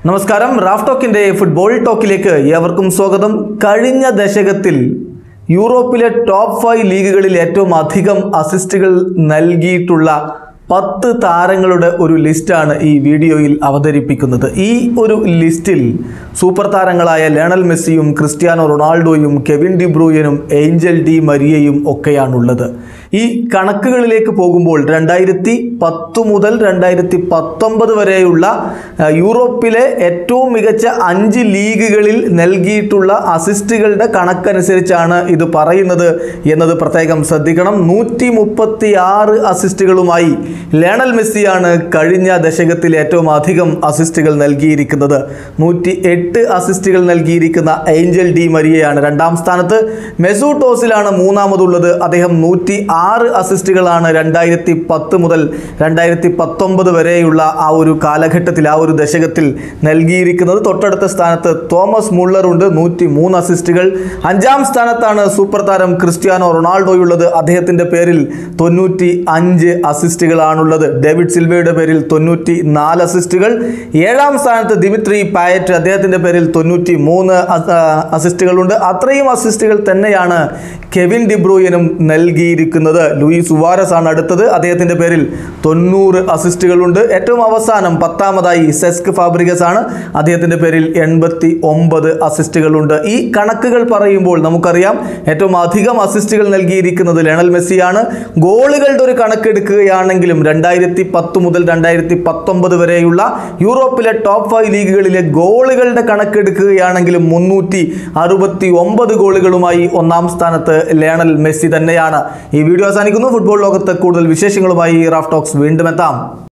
നമസ്കാരം Raf ടോക്കിന്റെ football ടോക്കിലേക്ക് ഏവർക്കും സ്വാഗതം കഴിഞ്ഞ ദശകത്തിൽ യൂറോപ്പിലെ ടോപ്പ് ഫൈവ് ലീഗുകളിൽ ഏറ്റവും അധികം അസിസ്റ്റുകൾ നൽകിയിട്ടുള്ള പത്ത് താരങ്ങളുടെ ഒരു ലിസ്റ്റാണ് ഈ വീഡിയോയിൽ അവതരിപ്പിക്കുന്നത് ഈ ഒരു ലിസ്റ്റിൽ സൂപ്പർ താരങ്ങളായ ലയണൽ മെസ്സിയും ക്രിസ്ത്യാനോ റൊണാൾഡോയും കെവിൻ ഡിബ്രൂയനും ഏഞ്ചൽ ഡി മരിയയും ഒക്കെയാണുള്ളത് ഈ കണക്കുകളിലേക്ക് പോകുമ്പോൾ രണ്ടായിരത്തി പത്ത് മുതൽ രണ്ടായിരത്തി പത്തൊമ്പത് വരെയുള്ള ആ, യൂറോപ്പിലെ ഏറ്റവും മികച്ച അഞ്ച് ലീഗുകളിൽ നൽകിയിട്ടുള്ള അസിസ്റ്റുകളുടെ കണക്കനുസരിച്ചാണ് ഇത് പറയുന്നത് എന്നത് പ്രത്യേകം ശ്രദ്ധിക്കണം നൂറ്റി മുപ്പത്തി ആറ് അസിസ്റ്റുകളുമായി ലയണൽ മെസ്സിയാണ് കഴിഞ്ഞ ദശകത്തിൽ ഏറ്റവും അധികം അസിസ്റ്റുകൾ നൽകിയിരിക്കുന്നത് നൂറ്റി എട്ട് അസിസ്റ്റുകൾ നൽകിയിരിക്കുന്ന ഏഞ്ചൽ ഡി മരിയയാണ് രണ്ടാം സ്ഥാനത്ത് മെസൂട്ട് ഓസിലാണ് മൂന്നാമതുള്ളത് അദ്ദേഹം നൂറ്റി ആറ് അസിസ്റ്റുകളാണ് രണ്ടായിരത്തി പത്ത് മുതൽ രണ്ടായിരത്തി പത്തൊമ്പത് വരെയുള്ള ആ ഒരു കാലഘട്ടത്തിൽ ആ ഒരു ദശകത്തിൽ നൽകിയിരിക്കുന്നത് തൊട്ടടുത്ത സ്ഥാനത്ത് തോമസ് മുള്ളറുണ്ട് നൂറ്റി മൂന്ന് അസിസ്റ്റുകൾ അഞ്ചാം സ്ഥാനത്താണ് സൂപ്പർ താരം ക്രിസ്ത്യാനോ റൊണാൾഡോയുള്ളത് അദ്ദേഹത്തിൻ്റെ പേരിൽ തൊണ്ണൂറ്റി അഞ്ച് അസിസ്റ്റുകളാണുള്ളത് ഡേവിഡ് സിൽവയുടെ പേരിൽ തൊണ്ണൂറ്റി നാല് അസിസ്റ്റുകൾ ഏഴാം സ്ഥാനത്ത് ദിമിത്രി പായറ്റ് അദ്ദേഹത്തിൻ്റെ പേരിൽ തൊണ്ണൂറ്റി മൂന്ന് അസിസ്റ്റുകളുണ്ട് അത്രയും അസിസ്റ്റുകൾ തന്നെയാണ് കെവിൻ ഡിബ്രൂയനും നൽകിയിരിക്കുന്നത് ലൂയിസ് സുവാരസ് ആണ് അടുത്തത് അദ്ദേഹത്തിൻ്റെ പേരിൽ തൊണ്ണൂറ് അസിസ്റ്റുകളുണ്ട് ഏറ്റവും അവസാനം പത്താമതായി സെസ്ക് ഫാബ്രിഗസ് ആണ് അദ്ദേഹത്തിൻ്റെ പേരിൽ എൺപത്തി ഒമ്പത് അസിസ്റ്റുകളുണ്ട് ഈ കണക്കുകൾ പറയുമ്പോൾ നമുക്കറിയാം ഏറ്റവും അധികം അസിസ്റ്റുകൾ നൽകിയിരിക്കുന്നത് ലയണൽ മെസ്സിയാണ് ഗോളുകളുടെ ഒരു കണക്കെടുക്കുകയാണെങ്കിലും രണ്ടായിരത്തി പത്ത് മുതൽ രണ്ടായിരത്തി പത്തൊമ്പത് വരെയുള്ള യൂറോപ്പിലെ ടോപ്പ് ഫൈവ് ലീഗുകളിലെ ഗോളുകളുടെ കണക്കെടുക്കുകയാണെങ്കിലും മുന്നൂറ്റി അറുപത്തി ഒമ്പത് ഗോളുകളുമായി ഒന്നാം സ്ഥാനത്ത് ലയണൽ മെസ്സി തന്നെയാണ് ഈ വീഡിയോ അവസാനിക്കുന്നു ഫുട്ബോൾ ലോകത്ത് കൂടുതൽ വിശേഷങ്ങളുമായി റാഫ് ടോക്സ് വീണ്ടും എത്താം